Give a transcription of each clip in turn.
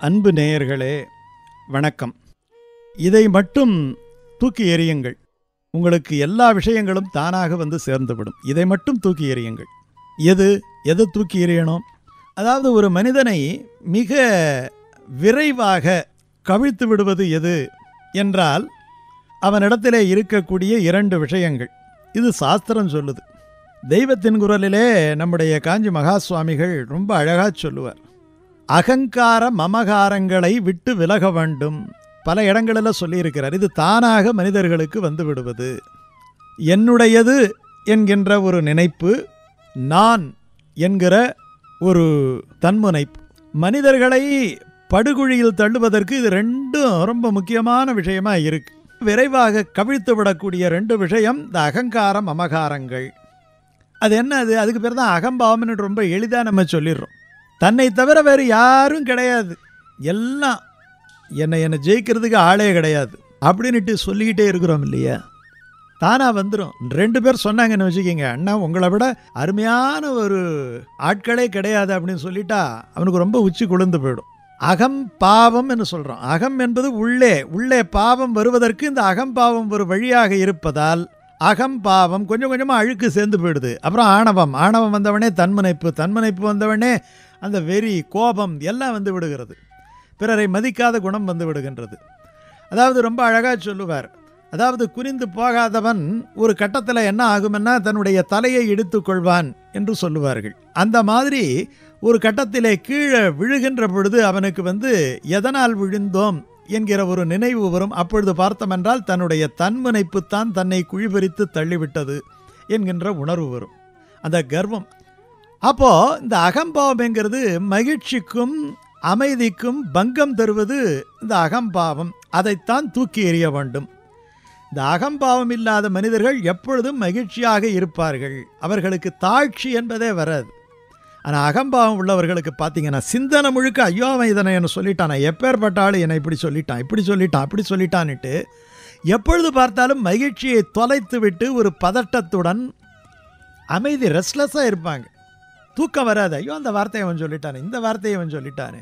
அன்பு நேயர்களே வணக்கம் இதை மட்டும் தூக்கி எறியுங்கள் உங்களுக்கு எல்லா விஷயங்களும் தானாக வந்து சேர்ந்துவிடும் இதை மட்டும் தூக்கி எறியுங்கள் எது எதை தூக்கி எறியணும் அதாவது ஒரு மனிதனை மிக விரைவாக கவிழ்த்து விடுவது எது என்றால் அவனிடத்திலே இருக்கக்கூடிய இரண்டு விஷயங்கள் இது சாஸ்திரம் சொல்லுது தெய்வத்தின் குரலிலே நம்முடைய காஞ்சி மகா சுவாமிகள் ரொம்ப அழகாக சொல்லுவார் அகங்கார மமகாரங்களை விட்டு விலக வேண்டும் பல இடங்களில் சொல்லியிருக்கிறார் இது தானாக மனிதர்களுக்கு வந்து விடுவது என்னுடையது என்கின்ற ஒரு நினைப்பு நான் என்கிற ஒரு தன்முனைப்பு மனிதர்களை படுகுழியில் தள்ளுவதற்கு இது ரெண்டும் ரொம்ப முக்கியமான விஷயமா இருக்கு விரைவாக கவிழ்த்து விடக்கூடிய ரெண்டு விஷயம் இந்த அகங்காரம் அமகாரங்கள் அது என்ன அது அதுக்கு பேர் தான் அகம்பாவம்னு ரொம்ப எளிதாக நம்ம சொல்லிடுறோம் தன்னை தவிர வேறு யாரும் கிடையாது எல்லாம் என்னை என்னை ஜெயிக்கிறதுக்கு ஆளே கிடையாது அப்படின்னுட்டு சொல்லிக்கிட்டே இருக்கிறோம் இல்லையா தானாக வந்துடும் ரெண்டு பேர் சொன்னாங்கன்னு வச்சுக்கிங்க அண்ணா உங்களை விட அருமையான ஒரு ஆட்களே கிடையாது அப்படின்னு சொல்லிட்டா அவனுக்கு ரொம்ப உச்சி குளிர்ந்து போயிடும் அகம் பாவம் என்று சொல்கிறோம் அகம் என்பது உள்ளே உள்ளே பாவம் வருவதற்கு இந்த அகம் பாவம் ஒரு வழியாக இருப்பதால் அகம் பாவம் கொஞ்சம் கொஞ்சமாக அழுக்கு சேர்ந்து போயிடுது அப்புறம் ஆணவம் ஆணவம் வந்தவனே தன்முனைப்பு தன்முனைப்பு வந்தவனே அந்த வெறி கோபம் எல்லாம் வந்து விடுகிறது பிறரை மதிக்காத குணம் வந்து விடுகின்றது அதாவது ரொம்ப அழகாக சொல்லுவார் அதாவது குறிந்து போகாதவன் ஒரு கட்டத்தில் என்ன ஆகுமென்னா தன்னுடைய தலையை இடித்துக் கொள்வான் என்று சொல்லுவார்கள் அந்த மாதிரி ஒரு கட்டத்திலே கீழே விழுகின்ற பொழுது அவனுக்கு வந்து எதனால் விழுந்தோம் என்கிற ஒரு நினைவு வரும் அப்பொழுது பார்த்தோமென்றால் தன்னுடைய தன்முனைப்பு தான் தன்னை குழிபறித்து தள்ளிவிட்டது என்கின்ற உணர்வு வரும் அந்த கர்வம் அப்போ இந்த அகம்பாவம்ங்கிறது மகிழ்ச்சிக்கும் அமைதிக்கும் பங்கம் தருவது இந்த அகம்பாவம் அதைத்தான் தூக்கி எறிய வேண்டும் இந்த அகம்பாவம் இல்லாத மனிதர்கள் எப்பொழுதும் மகிழ்ச்சியாக இருப்பார்கள் அவர்களுக்கு தாழ்ச்சி என்பதே வராது ஆனால் அகம்பாவம் உள்ளவர்களுக்கு பார்த்தீங்கன்னா சிந்தனை முழுக்க ஐயோ அவன் இதனை என்ன சொல்லிட்டான் நான் எப்பேற்பட்ட ஆள் என்னை இப்படி சொல்லிட்டான் இப்படி சொல்லிட்டான் அப்படி சொல்லிட்டான்னுட்டு எப்பொழுது பார்த்தாலும் மகிழ்ச்சியை தொலைத்து விட்டு ஒரு பதட்டத்துடன் அமைதி ரெஸ்ட்லெஸ்ஸாக இருப்பாங்க தூக்கம் வராது ஐயோ அந்த வார்த்தையை அவன் சொல்லிட்டானே இந்த வார்த்தையை அவன் சொல்லிட்டானே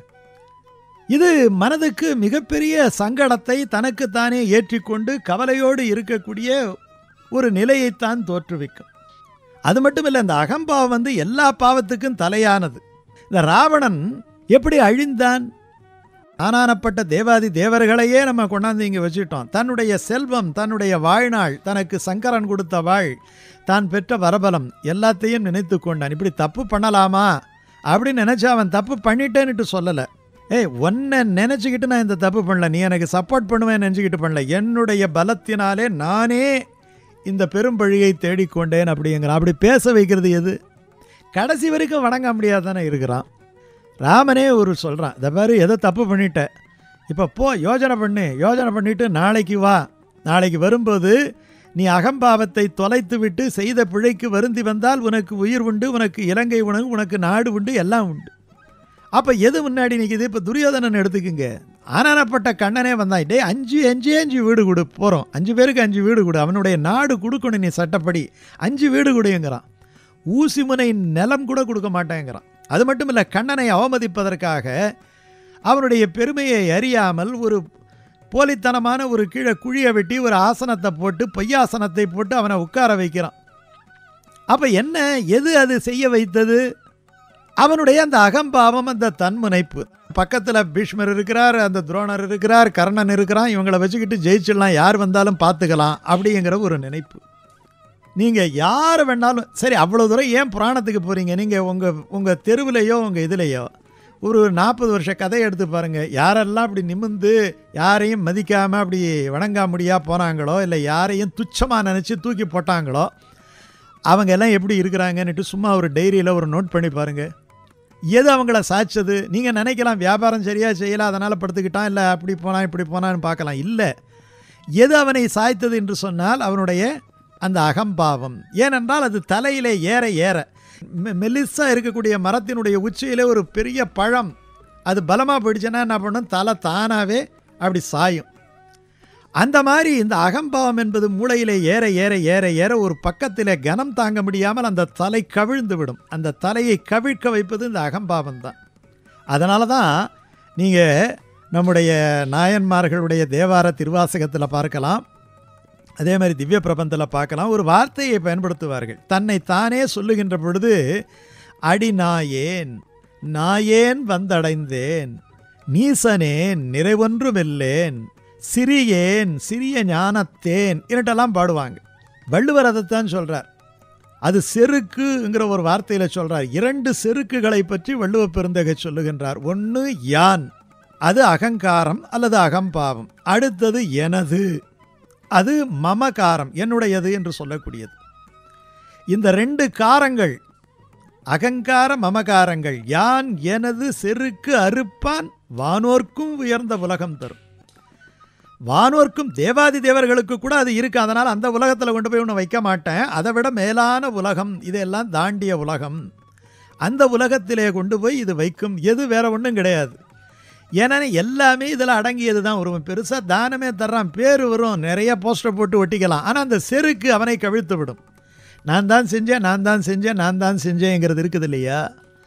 இது மனதுக்கு மிகப்பெரிய சங்கடத்தை தனக்குத்தானே ஏற்றிக்கொண்டு கவலையோடு இருக்கக்கூடிய ஒரு நிலையைத்தான் தோற்றுவிக்கும் அது மட்டும் இல்லை இந்த அகம்பாவம் வந்து எல்லா பாவத்துக்கும் தலையானது இந்த ராவணன் எப்படி அழிந்தான் ஆனானப்பட்ட தேவாதி தேவர்களையே நம்ம கொண்டாந்து இங்கே வச்சுட்டோம் தன்னுடைய செல்வம் தன்னுடைய வாழ்நாள் தனக்கு சங்கரன் கொடுத்த வாழ் தான் பெற்ற வரபலம் எல்லாத்தையும் நினைத்து கொண்டான் இப்படி தப்பு பண்ணலாமா அப்படின்னு நினச்சா அவன் தப்பு பண்ணிட்டேன்னுட்டு சொல்லலை ஏய் ஒன்றை நினச்சிக்கிட்டு நான் இந்த தப்பு பண்ணல நீ எனக்கு சப்போர்ட் பண்ணுவேன் நினச்சிக்கிட்டு பண்ணல என்னுடைய பலத்தினாலே நானே இந்த பெரும்பழியை தேடிக்கொண்டேன் அப்படிங்கிறான் அப்படி பேச வைக்கிறது எது கடைசி வரைக்கும் வணங்க முடியாது தானே இருக்கிறான் ராமனே ஒரு சொல்கிறான் இந்த மாதிரி எதை தப்பு பண்ணிட்ட இப்போ போ யோஜனை பண்ணு யோஜனை பண்ணிவிட்டு நாளைக்கு வா நாளைக்கு வரும்போது நீ அகம்பாவத்தை தொலைத்து விட்டு செய்த பிழைக்கு வருந்தி வந்தால் உனக்கு உயிர் உண்டு உனக்கு இலங்கை உணவு உனக்கு நாடு உண்டு எல்லாம் உண்டு அப்போ எது முன்னாடி நிற்கிது இப்போ துரியோதனன் எடுத்துக்குங்க ஆனானப்பட்ட கண்ணனே வந்தான் டே அஞ்சு அஞ்சு அஞ்சு வீடு கொடு போகிறோம் அஞ்சு பேருக்கு அஞ்சு வீடு கொடு அவனுடைய நாடு கொடுக்கணும் நீ சட்டப்படி அஞ்சு வீடு கொடுங்கிறான் ஊசிமுனை நிலம் கூட கொடுக்க மாட்டேங்கிறான் அது மட்டும் இல்லை கண்ணனை அவமதிப்பதற்காக அவனுடைய பெருமையை அறியாமல் ஒரு போலித்தனமான ஒரு கீழே குழியை வெட்டி ஒரு ஆசனத்தை போட்டு பொய்யாசனத்தை போட்டு அவனை உட்கார வைக்கிறான் அப்போ என்ன எது அது செய்ய வைத்தது அவனுடைய அந்த அகம்பாவம் அந்த தன்முனைப்பு பக்கத்தில் பீஷ்மர் இருக்கிறார் அந்த துரோணர் இருக்கிறார் கர்ணன் இருக்கிறான் இவங்களை வச்சுக்கிட்டு ஜெயிச்சிடலாம் யார் வந்தாலும் பார்த்துக்கலாம் அப்படிங்கிற ஒரு நினைப்பு நீங்கள் யார் வேணாலும் சரி அவ்வளோ தூரம் ஏன் புராணத்துக்கு போகிறீங்க நீங்கள் உங்கள் உங்கள் தெருவிலையோ உங்கள் இதுலேயோ ஒரு நாற்பது வருஷ கதையை எடுத்து பாருங்கள் யாரெல்லாம் அப்படி நிமிந்து யாரையும் மதிக்காமல் அப்படி வணங்காமுடியாக போனாங்களோ இல்லை யாரையும் துச்சமாக நினச்சி தூக்கி போட்டாங்களோ அவங்க எல்லாம் எப்படி இருக்கிறாங்கன்னுட்டு சும்மா ஒரு டைரியில் ஒரு நோட் பண்ணி பாருங்கள் எது அவங்கள சாய்ச்சது நீங்கள் நினைக்கலாம் வியாபாரம் சரியாக செய்யலாம் அதனால் படுத்துக்கிட்டான் இல்லை அப்படி போனான் இப்படி போனான்னு பார்க்கலாம் இல்லை எது அவனை சாய்த்தது என்று சொன்னால் அவனுடைய அந்த அகம்பாவம் ஏனென்றால் அது தலையிலே ஏற ஏற மெல்லிஸாக இருக்கக்கூடிய மரத்தினுடைய உச்சியில் ஒரு பெரிய பழம் அது பலமாக போயிடுச்சுன்னா என்ன பண்ணும் தலை தானாகவே அப்படி சாயும் அந்த மாதிரி இந்த அகம்பாவம் என்பது மூளையிலே ஏற ஏற ஏற ஏற ஒரு பக்கத்தில் கனம் தாங்க முடியாமல் அந்த தலை கவிழ்ந்து விடும் அந்த தலையை கவிழ்க்க வைப்பது இந்த அகம்பாவம் தான் அதனால தான் நீங்கள் நம்முடைய நாயன்மார்களுடைய தேவார திருவாசகத்தில் பார்க்கலாம் அதே மாதிரி திவ்ய பிரபந்தத்தில் பார்க்கலாம் ஒரு வார்த்தையை பயன்படுத்துவார்கள் தன்னை தானே சொல்லுகின்ற பொழுது அடி நாயேன் நாயேன் வந்தடைந்தேன் நீசனேன் நிறைவொன்றுமில்லேன் சிறியேன் சிறிய ஞானத்தேன் இரட்டெல்லாம் பாடுவாங்க வள்ளுவர் அதைத்தான் சொல்கிறார் அது செருக்குங்கிற ஒரு வார்த்தையில் சொல்கிறார் இரண்டு செருக்குகளை பற்றி வள்ளுவ பெருந்தகை சொல்லுகின்றார் ஒன்று யான் அது அகங்காரம் அல்லது அகம்பாவம் அடுத்தது எனது அது மமகாரம் என்னுடையது என்று சொல்லக்கூடியது இந்த ரெண்டு காரங்கள் அகங்கார மமகாரங்கள் யான் எனது செருக்கு அறுப்பான் வானோர்க்கும் உயர்ந்த உலகம் தரும் வானோர்க்கும் தேவாதி தேவர்களுக்கு கூட அது இருக்கு அதனால் அந்த உலகத்தில் கொண்டு போய் ஒன்று வைக்க மாட்டேன் அதை விட மேலான உலகம் இதெல்லாம் தாண்டிய உலகம் அந்த உலகத்திலே கொண்டு போய் இது வைக்கும் எது வேற ஒன்றும் கிடையாது ஏன்னா எல்லாமே இதில் அடங்கியது தான் ஒரு பெருசாக தானமே தர்றான் பேர் வரும் நிறைய போஸ்டர் போட்டு ஒட்டிக்கலாம் ஆனால் அந்த செருக்கு அவனை கவிழ்த்து விடும் நான் தான் செஞ்சேன் நான் தான் செஞ்சேன் நான் தான் செஞ்சேங்கிறது இருக்குது இல்லையா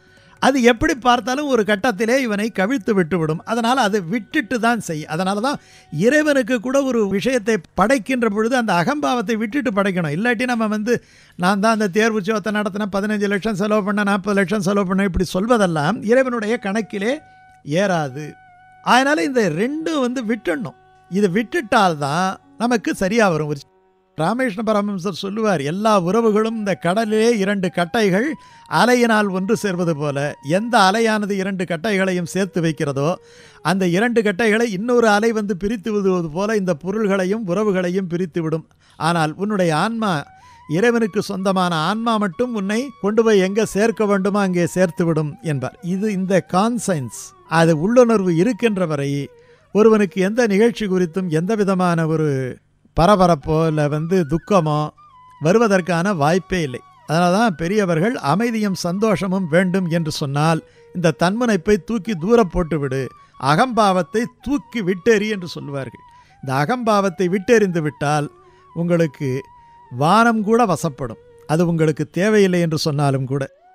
அது எப்படி பார்த்தாலும் ஒரு கட்டத்திலே இவனை கவிழ்த்து விட்டுவிடும் அதனால் அது விட்டுட்டு தான் செய் அதனால தான் இறைவனுக்கு கூட ஒரு விஷயத்தை படைக்கின்ற பொழுது அந்த அகம்பாவத்தை விட்டுட்டு படைக்கணும் இல்லாட்டி நம்ம வந்து நான் தான் அந்த தேர்வு சோத்தை நடத்தின பதினஞ்சு லட்சம் செலவு பண்ண நாற்பது லட்சம் செலவு பண்ண இப்படி சொல்வதெல்லாம் இறைவனுடைய கணக்கிலே ஏறாது அதனால் இந்த ரெண்டும் வந்து விட்டுடணும் இது விட்டுட்டால்தான் நமக்கு சரியாக வரும் ஒரு ராமகிருஷ்ண பரமஹம்சர் சொல்லுவார் எல்லா உறவுகளும் இந்த கடலிலே இரண்டு கட்டைகள் அலையினால் ஒன்று சேர்வது போல எந்த அலையானது இரண்டு கட்டைகளையும் சேர்த்து வைக்கிறதோ அந்த இரண்டு கட்டைகளை இன்னொரு அலை வந்து பிரித்து விடுவது போல இந்த பொருள்களையும் உறவுகளையும் பிரித்து விடும் ஆனால் உன்னுடைய ஆன்மா இறைவனுக்கு சொந்தமான ஆன்மா மட்டும் உன்னை கொண்டு போய் எங்கே சேர்க்க வேண்டுமோ அங்கே சேர்த்து விடும் என்பார் இது இந்த கான்சைன்ஸ் அது உள்ளுணர்வு இருக்கின்ற வரை ஒருவனுக்கு எந்த நிகழ்ச்சி குறித்தும் எந்த விதமான ஒரு பரபரப்போ இல்லை வந்து துக்கமோ வருவதற்கான வாய்ப்பே இல்லை அதனால தான் பெரியவர்கள் அமைதியும் சந்தோஷமும் வேண்டும் என்று சொன்னால் இந்த தன்முனைப்பை தூக்கி தூர போட்டு விடு அகம்பாவத்தை தூக்கி விட்டெறி என்று சொல்லுவார்கள் இந்த அகம்பாவத்தை விட்டெறிந்து விட்டால் உங்களுக்கு வானம் கூட வசப்படும் அது உங்களுக்கு தேவையில்லை என்று சொன்னாலும் கூட